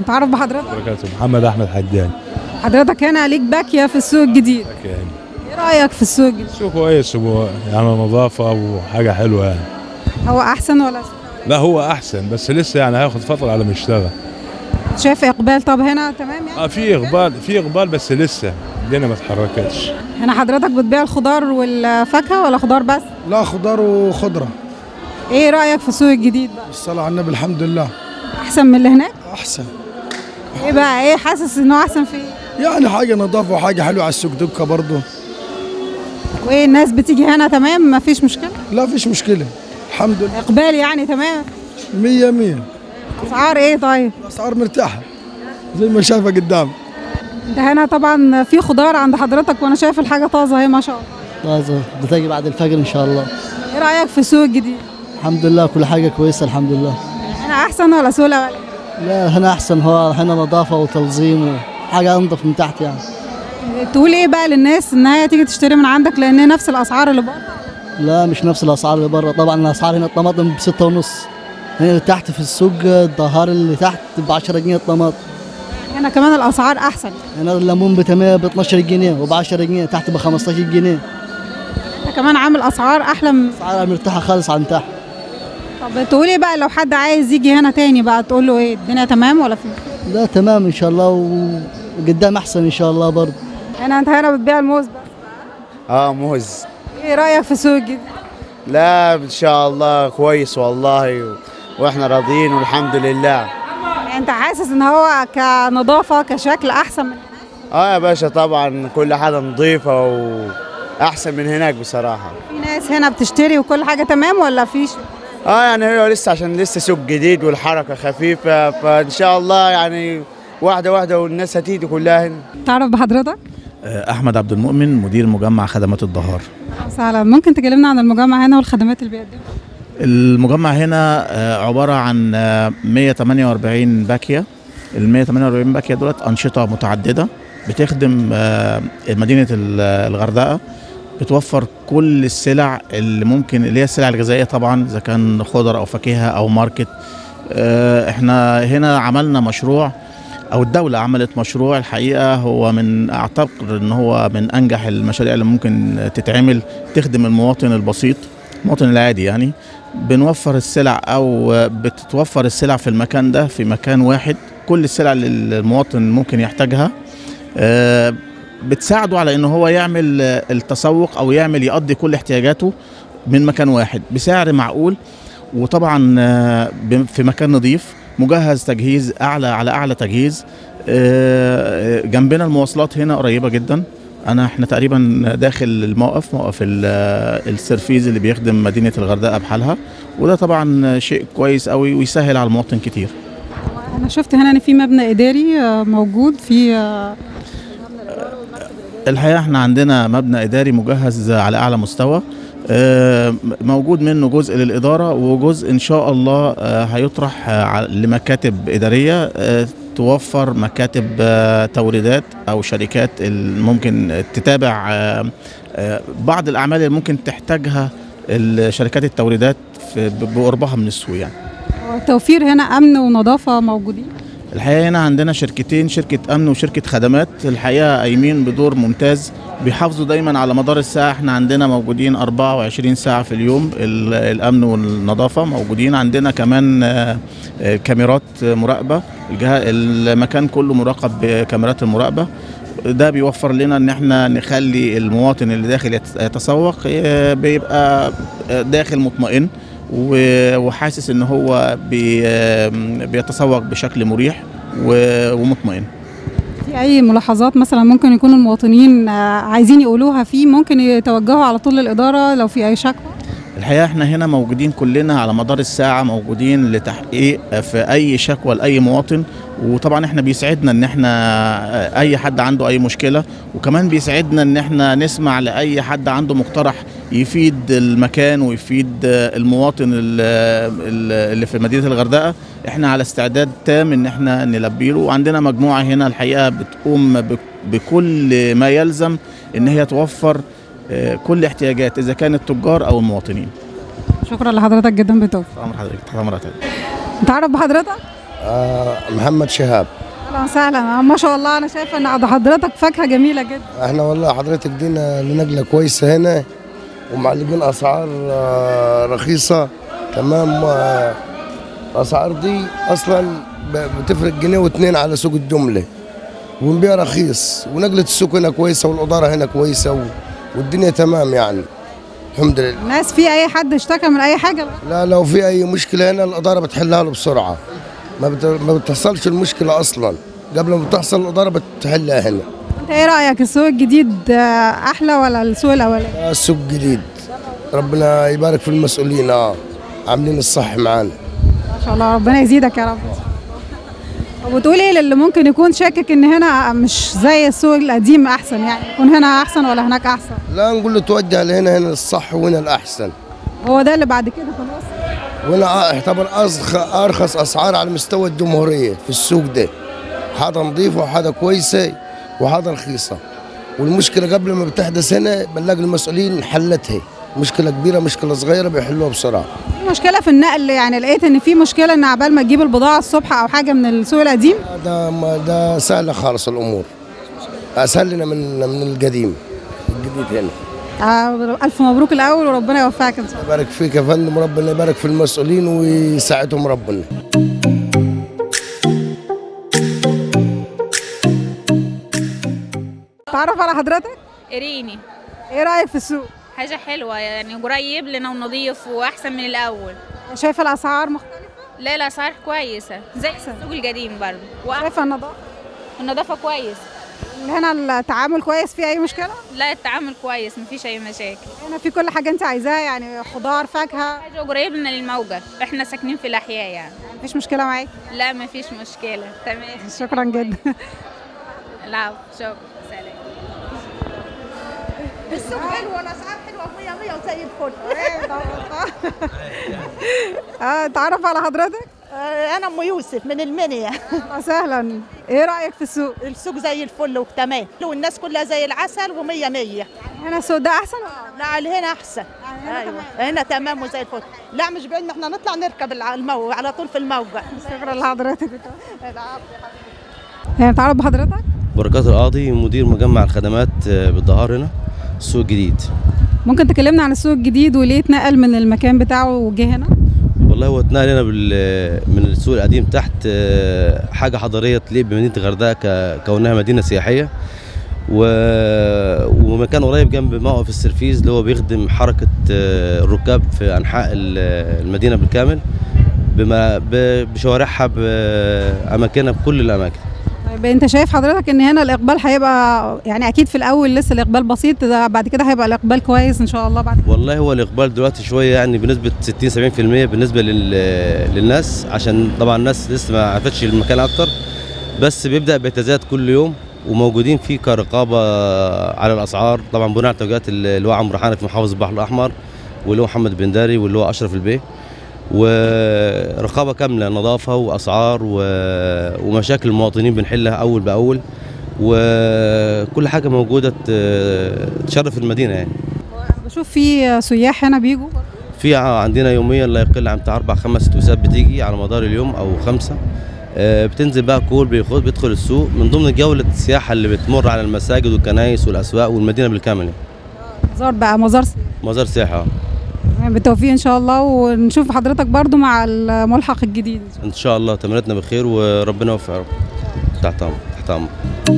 تعرف بحضرتك بركاته محمد احمد حداني حضرتك هنا ليك باكيه في السوق الجديد يعني ايه رايك في السوق الجديد سوق كويس هو يعني نظافه وحاجه حلوه يعني هو احسن ولا أسوأ؟ لا هو احسن بس لسه يعني هياخد فتره على ما يشتغل شايف اقبال طب هنا تمام يعني اه في اقبال في اقبال بس لسه الدنيا ما اتحركتش هنا حضرتك بتبيع الخضار والفاكهه ولا خضار بس لا خضار وخضرة ايه رايك في السوق الجديد بقى الصلاة على النبي الحمد لله احسن من اللي هناك أحسن ايه بقى ايه حاسس انه احسن في ايه يعني حاجة نظافة وحاجة حلوة على السوق دكة برضه وايه الناس بتيجي هنا تمام مفيش مشكله لا فيش مشكلة الحمد لله اقبال يعني تمام مية مية اسعار ايه طيب الأسعار مرتاحة زي ما شايفة قدام انت هنا طبعا في خضار عند حضرتك وانا شايف الحاجه طازه اهي ما شاء الله طازة بتجي بعد الفجر ان شاء الله ايه رايك في السوق الجديد الحمد لله كل حاجة كويسة الحمد لله هنا احسن ولا سوق الاولاني لا هنا احسن هو هنا نظافة وتنظيم وحاجة انضف من تحت يعني تقول ايه بقى للناس ان هي تيجي تشتري من عندك لان نفس الاسعار اللي بره لا مش نفس الاسعار اللي بره طبعا الاسعار هنا الطماطم بستة ونص هنا اللي تحت في السوق الظهار اللي تحت ب 10 جنيه الطماطم هنا كمان الاسعار احسن هنا الليمون بتمام ب 12 جنيه وب 10 جنيه تحت ب 15 جنيه انت كمان عامل اسعار احلى من اسعارها مرتاحة خالص عن تحت طب تقول ايه بقى لو حد عايز يجي هنا تاني بقى تقول له ايه الدنيا تمام ولا في لا تمام ان شاء الله وقدام احسن ان شاء الله برضه هنا انت هنا بتبيع الموز بس اه موز ايه رايك في السوق الجديد لا ان شاء الله كويس والله و... واحنا راضيين والحمد لله يعني انت حاسس ان هو كنظافه كشكل احسن من هنا اه يا باشا طبعا كل حاجه نظيفه واحسن من هناك بصراحه في ناس هنا بتشتري وكل حاجه تمام ولا فيش اه يعني هو لسه عشان لسه سوق جديد والحركه خفيفه فان شاء الله يعني واحده واحده والناس هتيجي كلها هنا تعرف بحضرتك احمد عبد المؤمن مدير مجمع خدمات الدهار سهلا ممكن تكلمنا عن المجمع هنا والخدمات اللي بيقدمها المجمع هنا آه، عباره عن آه، 148 باكيه ال 148 باكيه دولت انشطه متعدده بتخدم آه، مدينه ال- الغردقه بتوفر كل السلع اللي ممكن اللي هي السلع الغذائيه طبعا اذا كان خضر او فاكهه او ماركت آه، احنا هنا عملنا مشروع او الدوله عملت مشروع الحقيقه هو من اعتقد ان هو من انجح المشاريع اللي ممكن تتعمل تخدم المواطن البسيط المواطن العادي يعني بنوفر السلع او بتتوفر السلع في المكان ده في مكان واحد كل السلع اللي المواطن ممكن يحتاجها آه، بتساعده على ان هو يعمل آه، التسوق او يعمل يقضي كل احتياجاته من مكان واحد بسعر معقول وطبعا آه، ب- في مكان نظيف مجهز تجهيز اعلى على اعلى تجهيز آه، جنبنا المواصلات هنا قريبه جدا انا احنا تقريبا داخل الموقف موقف ال- آه، السرفيز اللي بيخدم مدينه الغردقه بحالها وده طبعا شيء كويس قوي ويسهل على المواطن كتير انا شفت هنا ان في مبنى اداري آه، موجود في آه، الحقيقه احنا عندنا مبنى اداري مجهز على اعلى مستوى آه، موجود منه جزء للاداره وجزء ان شاء الله آه، هيطرح آه، ع- لمكاتب اداريه آه، توفر مكاتب آه، توريدات او شركات اللي ممكن تتابع آه، آه، بعض الاعمال اللي ممكن تحتاجها شركات التوريدات في- ب- بقربها من السوق يعني التوفير هنا امن ونظافه موجودين الحقيقه هنا عندنا شركتين شركه امن وشركه خدمات الحقيقه قايمين بدور ممتاز بيحافظوا دايما على مدار الساعه احنا عندنا موجودين 24 ساعه في اليوم ال- الامن والنظافه موجودين عندنا كمان آه، آه، كاميرات مراقبه الجهاز المكان كله مراقب بكاميرات المراقبه ده بيوفر لنا ان احنا نخلي المواطن اللي داخل يت- يتسوق آه، بيبقى آه، داخل مطمئن و- وحاسس ان هو بي بيتسوق بشكل مريح و- ومطمئن في اي ملاحظات مثلا ممكن يكون المواطنين آه، عايزين يقولوها فيه ممكن يتوجهوا على طول للاداره لو في اي شكوى الحقيقه احنا هنا موجودين كلنا على مدار الساعه موجودين لتحقيق في اي شكوى لاي مواطن وطبعا احنا بيسعدنا ان احنا اي حد عنده اي مشكله وكمان بيسعدنا ان احنا نسمع لاي حد عنده مقترح يفيد المكان ويفيد المواطن ال- ال- اللي في مدينه الغردقه احنا على استعداد تام ان احنا نلبي له وعندنا مجموعه هنا الحقيقه بتقوم بك- بكل ما يلزم ان هي توفر آه، كل احتياجات اذا كان التجار او المواطنين شكرا لحضرتك جدا بتوفيق امر حضرتك تحت امر حضرتك تعرف بحضرتك آه محمد شهاب اهلا وسهلا ما شاء الله انا شايفه ان عند حضرتك فاكهه جميله جدا احنا والله حضرتك دينا لنقله كويسه هنا ومعلقين اسعار آه، رخيصه تمام آه، الاسعار دي اصلا ب- بتفرق جنيه واتنين على سوق الجمله ونبيع رخيص ونقله السوق هنا كويسه والاداره هنا كويسه و- والدنيا تمام يعني الحمد لله الناس في اي حد اشتكى من اي حاجه لا لو في اي مشكله هنا الاداره بتحلها له بسرعه ما بت- ما بتحصلش المشكله اصلا قبل ما بتحصل الاداره بتحلها هنا انت ايه رايك السوق الجديد آه، احلى ولا السوق الاولاني آه، السوق جديد ربنا يبارك في المسؤولين اه عاملين الصح معانا ما شاء الله ربنا يزيدك يا رب طب وتقول ايه للي ممكن يكون شاكك ان هنا مش زي السوق القديم احسن يعني يكون هنا احسن ولا هناك احسن لا نقول له توجه لهنا هنا الصح وهنا الاحسن هو ده اللي بعد كده خلاص وهنا آه، يعتبر أزخ- ارخص اسعار على مستوى الجمهوريه في السوق ده حاجه نظيفه وحاجه كويسه وحاجه رخيصه والمشكله قبل ما بتحدث هنا بنلاقي المسؤولين حلتها مشكله كبيره مشكله صغيره بيحلوها بسرعه في مشكله في النقل يعني لقيت ان في مشكله ان عبال ما تجيب البضاعه الصبح او حاجه من السوق القديم ده ما ده سهله خالص الامور اسهل لنا من من القديم الجديد هنا آه، الف مبروك الاول وربنا يوفقك ان شاء الله يبارك فيك يا فندم وربنا يبارك في المسؤولين ويساعدهم ربنا تعرف على حضرتك إريني ايه رايك في السوق حاجة حلوة يعني قريب لنا ونظيف وأحسن من الأول شايفه الاسعار مختلفه لا الأسعار كويسة زي السوق القديم برضه وأحسن شايفه النظافه النظافة كويس هنا التعامل كويس في اي مشكله لا التعامل كويس مفيش أي مشاكل هنا في كل حاجه انت عايزاها يعني خضار فاكهه حاجة قريب لنا للموقف إحنا ساكنين في الأحياء يعني مفيش مشكله معاك لا مفيش مشكلة تمام شكرا جدا العفو شكرا سلام السوق حلو والاسعار حلوه 100 100 وزي الفل اه تعرف على حضرتك آه، انا ام يوسف من المنيا أهلا وسهلا ايه رايك في السوق السوق زي الفل وتمام والناس كلها زي العسل و100 100 هنا السوق ده احسن ولا لا اللي هنا احسن هنا ايوه هنا تمام وزي الفل لا مش بعيد احنا نطلع نركب الع- المو على طول في الموقع شكرا لحضرتك يعني تعرف بحضرتك بركات القاضي مدير مجمع الخدمات آه، بالدهار هنا السوق الجديد ممكن تكلمنا عن السوق الجديد وليه اتنقل من المكان بتاعه وجه هنا والله هو اتنقل هنا بال- من السوق القديم تحت آه، حاجه حضاريه تليق بمدينه الغردقه ك- كونها مدينه سياحيه و... ومكان قريب جنب موقف السرفيز اللي هو بيخدم حركه آه، الركاب في انحاء ال- المدينه بالكامل بما ب- بشوارعها باماكنها بكل الاماكن طيب انت شايف حضرتك ان هنا الاقبال هيبقى يعني اكيد في الاول لسه الاقبال بسيط ده بعد كده هيبقى الاقبال كويس ان شاء الله بعد والله هو الاقبال دلوقتي شويه يعني بنسبه 60 70% بالنسبه لل... للناس عشان طبعا الناس لسه ما عرفتش المكان اكتر بس بيبدا بيتزايد كل يوم وموجودين فيه كرقابه على الاسعار طبعا بناء على توجيهات اللي هو عمرو حنفي محافظ البحر الاحمر واللي هو محمد بنداري واللي هو اشرف البيه ورقابه كامله نظافه واسعار و... ومشاكل المواطنين بنحلها اول باول وكل حاجه موجوده ت- تشرف المدينه يعني بشوف في سياح هنا بيجوا في ع- عندنا يوميا لا يقل عن بتاع اربع خمس اتوبيسات بتيجي على مدار اليوم او خمسه آه، بتنزل بقى كول بيخد بيدخل السوق من ضمن جوله السياحه اللي بتمر على المساجد والكنائس والاسواق والمدينه بالكامل يعني. مزار بقى مزار سياحي. مزار سياحه بالتوفيق ان شاء الله ونشوف حضرتك برضو مع الملحق الجديد ان شاء الله تمرتنا بخير وربنا يوفق يا رب تحت امر تحت امر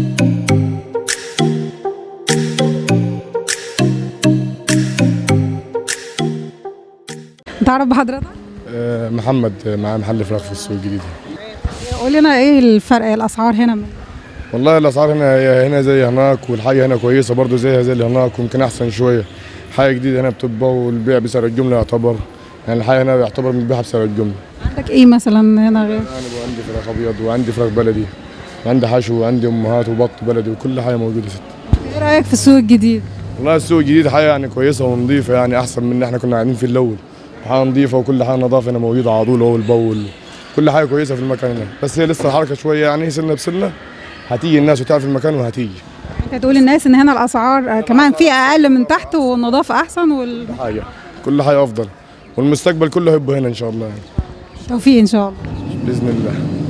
تعرف بحضرتك آه، محمد آه، معاه محل فراخ في السوق الجديد قول لنا ايه الفرق الاسعار هنا من والله الاسعار هنا هي هنا زي هناك والحاجه هنا كويسه برضو زيها زي اللي هناك ويمكن احسن شويه حاجه جديده هنا بتبقى والبيع بسعر الجمله يعتبر يعني الحاجه هنا يعتبر بنبيعها بسعر الجمله عندك ايه مثلا هنا غير انا بقى عندي فراخ ابيض وعندي فراخ بلدي وعندي حشو وعندي امهات وبط بلدي وكل حاجه موجوده ست ايه رايك في السوق الجديد والله السوق الجديد حاجه يعني كويسه ونظيفه يعني احسن من اللي احنا كنا قاعدين فيه الاول حاجه نظيفه وكل حاجه نظافه هنا موجوده على طول اول باول كل حاجه كويسه في المكان هنا بس هي لسه الحركه شويه يعني سنه بسنه هتيجي الناس وتعرف المكان وهتيجي انت تقول للناس ان هنا الاسعار آه، كمان في اقل من تحت والنظافه احسن والتوفيق حاجه كل حاجه افضل والمستقبل كله هيبقى هنا ان شاء الله يعني ان شاء الله باذن الله